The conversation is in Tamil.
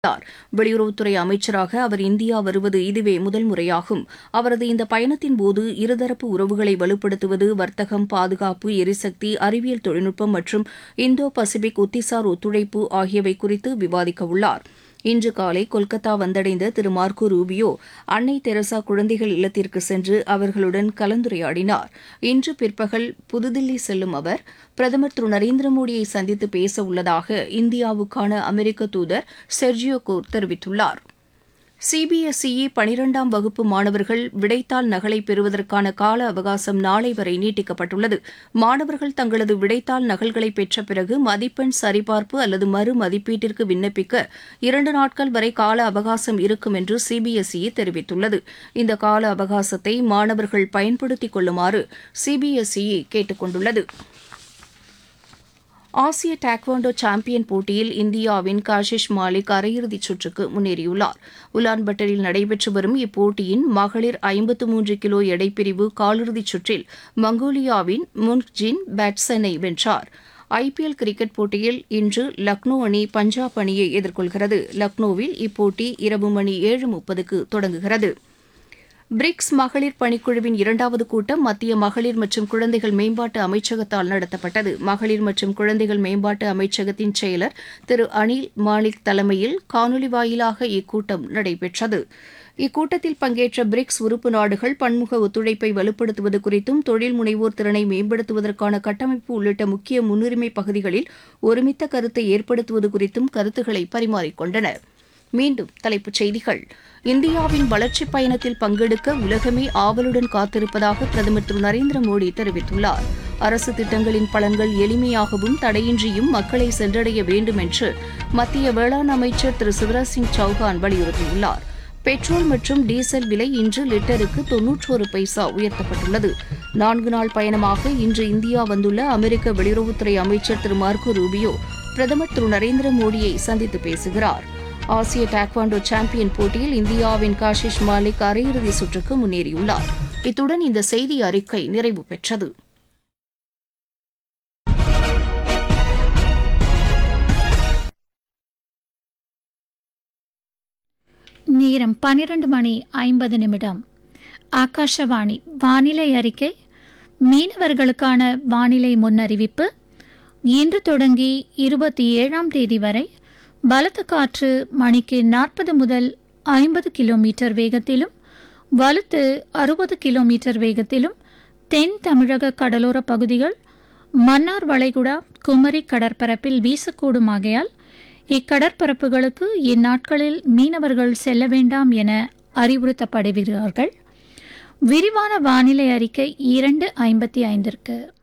உள்ளார் வெளியுறவுத்துறை அமைச்சராக அவர் இந்தியா வருவது இதுவே முதல் முறையாகும் அவரது இந்த பயணத்தின் போது இருதரப்பு உறவுகளை வலுப்படுத்துவது வர்த்தகம் பாதுகாப்பு எரிசக்தி அறிவியல் தொழில்நுட்பம் மற்றும் இந்தோ பசிபிக் ஒத்திசார் ஒத்துழைப்பு ஆகியவை குறித்து விவாதிக்க உள்ளார் இன்று காலை கொல்கத்தா வந்தடைந்த திரு மார்க்கோ ரூபியோ அன்னை தெரசா குழந்தைகள் இல்லத்திற்கு சென்று அவர்களுடன் கலந்துரையாடினார் இன்று பிற்பகல் புதுதில்லி செல்லும் அவர் பிரதமர் திரு நரேந்திர மோடியை சந்தித்து பேச உள்ளதாக இந்தியாவுக்கான அமெரிக்க தூதர் செர்ஜியோ கோர் தெரிவித்துள்ளார் சிபிஎஸ்இ பனிரெண்டாம் வகுப்பு மாணவர்கள் விடைத்தாள் நகலை பெறுவதற்கான கால அவகாசம் நாளை வரை நீட்டிக்கப்பட்டுள்ளது மாணவர்கள் தங்களது விடைத்தாள் நகல்களை பெற்ற பிறகு மதிப்பெண் சரிபார்ப்பு அல்லது மறு மதிப்பீட்டிற்கு விண்ணப்பிக்க இரண்டு நாட்கள் வரை கால அவகாசம் இருக்கும் என்று சிபிஎஸ்இ தெரிவித்துள்ளது இந்த கால அவகாசத்தை மாணவர்கள் பயன்படுத்திக் கொள்ளுமாறு சிபிஎஸ்இ கேட்டுக் கொண்டுள்ளது ஆசிய டாக்வாண்டோ சாம்பியன் போட்டியில் இந்தியாவின் காஷிஷ் மாலிக் அரையிறுதிச் சுற்றுக்கு முன்னேறியுள்ளார் உலான்பட்டரில் நடைபெற்று வரும் இப்போட்டியின் மகளிர் ஐம்பத்து மூன்று கிலோ எடைப்பிரிவு காலிறுதிச் சுற்றில் மங்கோலியாவின் முன்ஜின் பேட்சனை வென்றார் ஐபிஎல் கிரிக்கெட் போட்டியில் இன்று லக்னோ அணி பஞ்சாப் அணியை எதிர்கொள்கிறது லக்னோவில் இப்போட்டி இரவு மணி ஏழு முப்பதுக்கு தொடங்குகிறது பிரிக்ஸ் மகளிர் பணிக்குழுவின் இரண்டாவது கூட்டம் மத்திய மகளிர் மற்றும் குழந்தைகள் மேம்பாட்டு அமைச்சகத்தால் நடத்தப்பட்டது மகளிர் மற்றும் குழந்தைகள் மேம்பாட்டு அமைச்சகத்தின் செயலர் திரு அனில் மாலிக் தலைமையில் காணொலி வாயிலாக இக்கூட்டம் நடைபெற்றது இக்கூட்டத்தில் பங்கேற்ற பிரிக்ஸ் உறுப்பு நாடுகள் பன்முக ஒத்துழைப்பை வலுப்படுத்துவது குறித்தும் தொழில் முனைவோர் திறனை மேம்படுத்துவதற்கான கட்டமைப்பு உள்ளிட்ட முக்கிய முன்னுரிமை பகுதிகளில் ஒருமித்த கருத்தை ஏற்படுத்துவது குறித்தும் கருத்துக்களை பரிமாறிக்கொண்டனா் மீண்டும் தலைப்புச் செய்திகள் இந்தியாவின் வளர்ச்சிப் பயணத்தில் பங்கெடுக்க உலகமே ஆவலுடன் காத்திருப்பதாக பிரதமர் திரு நரேந்திர மோடி தெரிவித்துள்ளார் அரசு திட்டங்களின் பலன்கள் எளிமையாகவும் தடையின்றியும் மக்களை சென்றடைய வேண்டும் என்று மத்திய வேளாண் அமைச்சர் திரு சிவராஜ் சிங் சௌஹான் வலியுறுத்தியுள்ளார் பெட்ரோல் மற்றும் டீசல் விலை இன்று லிட்டருக்கு தொன்னூற்றோரு பைசா உயர்த்தப்பட்டுள்ளது நான்கு நாள் பயணமாக இன்று இந்தியா வந்துள்ள அமெரிக்க வெளியுறவுத்துறை அமைச்சர் திரு மார்க்கோ ரூபியோ பிரதமர் திரு நரேந்திர மோடியை சந்தித்து பேசுகிறார் ஆசிய டாக்வாண்டோ சாம்பியன் போட்டியில் இந்தியாவின் காஷிஷ் மாலிக் அரையிறுதி சுற்றுக்கு முன்னேறியுள்ளார் இத்துடன் இந்த செய்தி அறிக்கை நிறைவு பெற்றது நேரம் பன்னிரண்டு மணி ஐம்பது நிமிடம் ஆகாஷவாணி வானிலை அறிக்கை மீனவர்களுக்கான வானிலை முன்னறிவிப்பு இன்று தொடங்கி இருபத்தி ஏழாம் தேதி வரை பலத்த காற்று மணிக்கு நாற்பது முதல் ஐம்பது கிலோமீட்டர் வேகத்திலும் வலுத்து அறுபது கிலோமீட்டர் வேகத்திலும் தென் தமிழக கடலோர பகுதிகள் மன்னார் வளைகுடா குமரி கடற்பரப்பில் வீசக்கூடும் ஆகையால் இக்கடற்பரப்புகளுக்கு இந்நாட்களில் மீனவர்கள் செல்ல வேண்டாம் என அறிவுறுத்தப்படுகிறார்கள் விரிவான வானிலை அறிக்கை இரண்டு ஐம்பத்தி ஐந்திற்கு